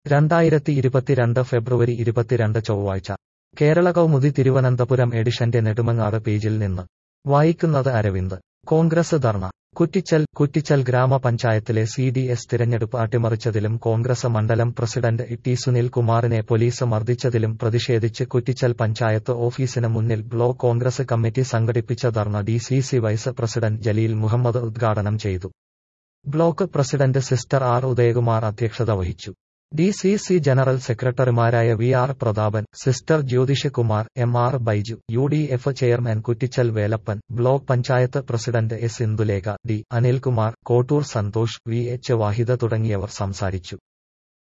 രണ്ടായിരത്തി ഇരുപത്തിരണ്ട് ഫെബ്രുവരി ഇരുപത്തിരണ്ട് ചൊവ്വാഴ്ച കേരള കൗമുദി തിരുവനന്തപുരം എഡിഷന്റെ നെടുമങ്ങാട് പേജിൽ നിന്ന് വായിക്കുന്നത് അരവിന്ദ് കോൺഗ്രസ് ധർണ കുറ്റിച്ചൽ കുറ്റിച്ചൽ ഗ്രാമപഞ്ചായത്തിലെ സി ഡി എസ് തിരഞ്ഞെടുപ്പ് അട്ടിമറിച്ചതിലും കോൺഗ്രസ് മണ്ഡലം പ്രസിഡന്റ് ടി സുനിൽ കുമാറിനെ പോലീസ് മർദ്ദിച്ചതിലും പ്രതിഷേധിച്ച് കുറ്റിച്ചൽ പഞ്ചായത്ത് ഓഫീസിന് മുന്നിൽ ബ്ലോക്ക് കോൺഗ്രസ് കമ്മിറ്റി സംഘടിപ്പിച്ച dharna D C C vice president Jaleel Muhammad ഉദ്ഘാടനം ചെയ്തു block president sister R Udayakumar അധ്യക്ഷത വഹിച്ചു ഡി സി സി ജനറൽ സെക്രട്ടറിമാരായ V R Prathapan sister Jyothish Kumar M R Baiju U D F chairman Kuttichal Velappan block panchayat president S Indulekha D Anilkumar Kottoor Santhosh V H Vahida തുടങ്ങിയവർ സംസാരിച്ചു